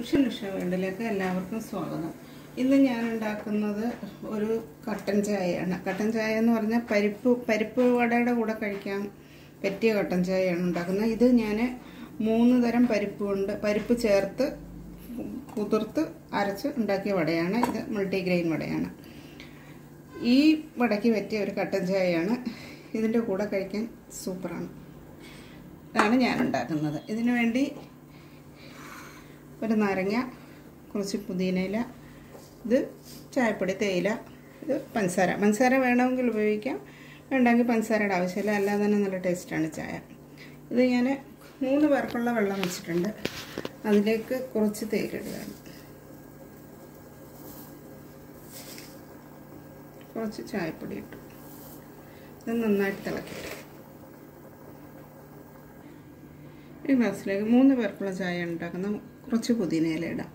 ഉഷൻ ഉഷ വേണ്ടിലേക്ക് എല്ലാവർക്കും സ്വാഗതം ഇന്ന് ഞാൻ ഉണ്ടാക്കുന്നത് ഒരു കട്ടൻ ചായയാണ് കട്ടൻ ചായ എന്ന് പറഞ്ഞാൽ പരിപ്പ് പരിപ്പ് വടയുടെ കൂടെ കഴിക്കാൻ പറ്റിയ കട്ടൻ ചായയാണ് ഉണ്ടാക്കുന്നത് ഇത് ഞാൻ മൂന്ന് തരം പരിപ്പ് കൊണ്ട് പരിപ്പ് ചേർത്ത് കുതിർത്ത് അരച്ച് ഉണ്ടാക്കിയ വടയാണ് ഇത് മൾട്ടിഗ്രെയിൻ വടയാണ് ഈ വടയ്ക്ക് പറ്റിയ ഒരു കട്ടൻ ചായയാണ് ഇതിൻ്റെ കൂടെ കഴിക്കാൻ സൂപ്പറാണ് ഇതാണ് ഞാൻ ഉണ്ടാക്കുന്നത് ഇതിനു വേണ്ടി ഒരു നാരങ്ങ കുറച്ച് പുതിനയില ഇത് ചായപ്പൊടി തേയില ഇത് പഞ്ചസാര പഞ്ചസാര വേണമെങ്കിൽ ഉപയോഗിക്കാം വേണ്ടെങ്കിൽ പഞ്ചസാരയുടെ ആവശ്യമില്ല അല്ലാതെ തന്നെ നല്ല ടേസ്റ്റാണ് ചായ ഇത് ഞാൻ മൂന്ന് പേർക്കുള്ള വെള്ളം വെച്ചിട്ടുണ്ട് അതിലേക്ക് കുറച്ച് തേയില ഇടുകയാണ് കുറച്ച് ചായപ്പൊടി ഇട്ടു ഇത് നന്നായിട്ട് തിളക്കിയിട്ട് ഈ ഗ്ലാസ്സിലേക്ക് മൂന്ന് പേർക്കുള്ള ചായ ഉണ്ടാക്കുന്ന കുറച്ച് പുതിനയില ഇടാം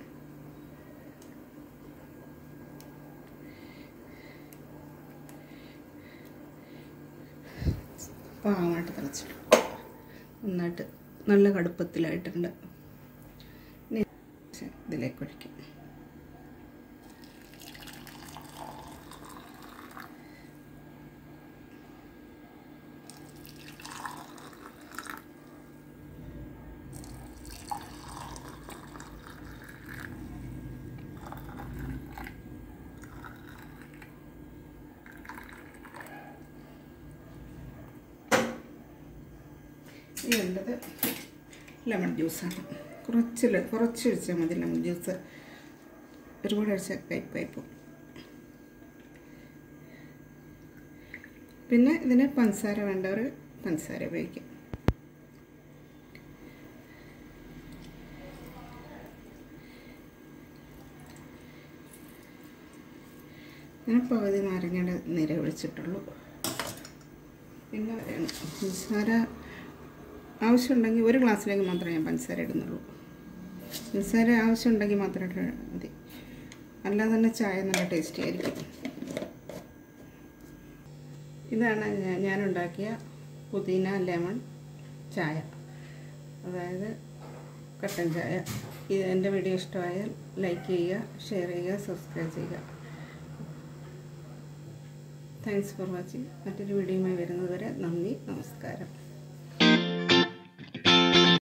പാകമായിട്ട് തിളച്ചിട്ട് നന്നായിട്ട് നല്ല കടുപ്പത്തിലായിട്ടുണ്ട് ഇനി ഇതിലേക്ക് ഒഴിക്കും വേണ്ടത് ലെമൺ ജ്യൂസാണ് കുറച്ച് ലെ- കുറച്ച് ഒഴിച്ചാൽ മതി ലെമൺ ജ്യൂസ് ഒരുപാട് ഒഴിച്ചാൽ കയ്പായി പോകും പിന്നെ ഇതിന് പഞ്ചസാര വേണ്ടവർ പഞ്ചസാര ഉപയോഗിക്കും ഞാൻ പകുതി നാരങ്ങയുടെ നിര ഒഴിച്ചിട്ടുള്ളൂ പിന്നെ വേണം പഞ്ചസാര ആവശ്യമുണ്ടെങ്കിൽ ഒരു ഗ്ലാസ്സിലേക്ക് മാത്രമേ ഞാൻ പഞ്ചസാര ഇടുന്നുള്ളൂ പഞ്ചസാര ആവശ്യമുണ്ടെങ്കിൽ മാത്രം ഇട്ടാൽ മതി അല്ലാതെ തന്നെ ചായ നല്ല ടേസ്റ്റി ആയിരിക്കും ഇതാണ് ഞാൻ- ഞാനുണ്ടാക്കിയ പുതിന ലെമൺ ചായ അതായത് കട്ടൻ ചായ ഇത് എൻ്റെ വീഡിയോ ഇഷ്ടമായാൽ ലൈക്ക് ചെയ്യുക ഷെയർ ചെയ്യുക സബ്സ്ക്രൈബ് ചെയ്യുക താങ്ക്സ് ഫോർ വാച്ചിങ് മറ്റൊരു വീഡിയോയുമായി വരുന്നത് വരെ നന്ദി നമസ്കാരം